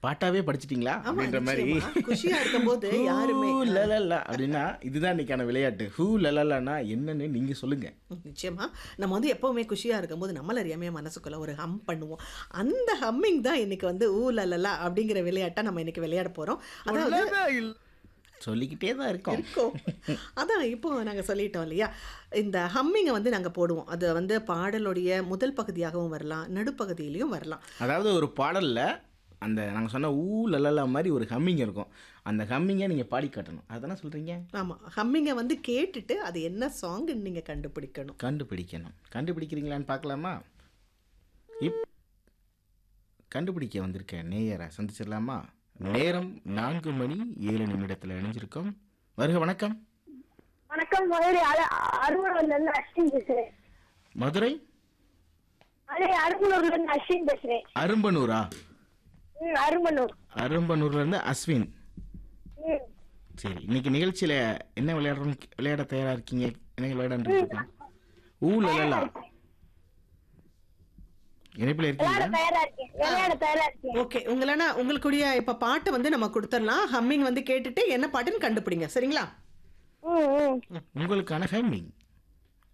பாட்டாவே படிச்சிட்டீங்களா ஆமா, அப்படின்ற மாதிரி நிச்சயமா. குஷியா இருக்கும்போது யாருமே ஹூ லலலா அப்படின்னா இதுதான் இன்னைக்கான விளையாட்டு ஹூ லலலானா என்னன்னு நீங்க சொல்லுங்க நிச்சயமா நம்ம வந்து எப்பவுமே குஷியா இருக்கும்போது நம்மள அறியாமையே மனசுக்குள்ள ஒரு ஹம் பண்ணுவோம் அந்த ஹம்மிங் தான் இன்னைக்கு வந்து ஊ லலலா அப்படிங்கிற விளையாட்டை நம்ம இன்னைக்கு விளையாட போறோம் அதாவது சொல்லிக்கிட்டே தான் இருக்கோம் இருக்கும் அதான் இப்போ நாங்கள் சொல்லிட்டோம் இல்லையா இந்த ஹம்மிங்கை வந்து நாங்கள் போடுவோம் அது வந்து பாடலுடைய முதல் பகுதியாகவும் வரலாம் நடுப்பகுதியிலையும் வரலாம் அதாவது ஒரு பாடல்ல அந்த நாங்கள் சொன்ன ஊ லலலா மாதிரி ஒரு ஹம்மிங் இருக்கும் அந்த ஹம்மிங்கை நீங்கள் பாடி காட்டணும் அதானே சொல்கிறீங்க ஆமாம் ஹம்மிங்கை வந்து கேட்டுட்டு அது என்ன சாங்குன்னு நீங்கள் கண்டுபிடிக்கணும் கண்டுபிடிக்கணும் கண்டுபிடிக்கிறீங்களான்னு பார்க்கலாமா இப் கண்டுபிடிக்க வந்திருக்க நேயரை சந்திச்சிடலாமா நேரம் நான்கு மணி ஏழு நிமிடத்தில் இணைஞ்சிருக்கோம் வருக வணக்கம் வணக்கம் மதுரை அருமனூர்ல இருந்து அஸ்வின் பேசுறேன் மதுரை மதுரை அருமனூர்ல இருந்து அஸ்வின் பேசுறேன் அரும்பனூரா ம் அருமனூர் அரும்பனூர்லேருந்து அஸ்வின் ம் சரி இன்னைக்கு நிகழ்ச்சியில் என்ன விளையாடுறோம் விளையாட தயாராக இருக்கீங்க என்ன விளையாடான்னு இருக்கீங்க ஊ லலலா இணைப்பில் விளையாட இருக்கீங்களா தயாரா இருக்கேன் விளையாட தயாரா இருக்கேன் ஓகே உங்களனா உங்களுக்குடைய இப்போ பாட்டை வந்து நம்ம கொடுத்துடலாம் ஹம்மிங் வந்து கேட்டுட்டு என்ன பாட்டுன்னு கண்டுபிடிங்க சரிங்களா ம் ம் உங்களுக்கான ஹம்மிங்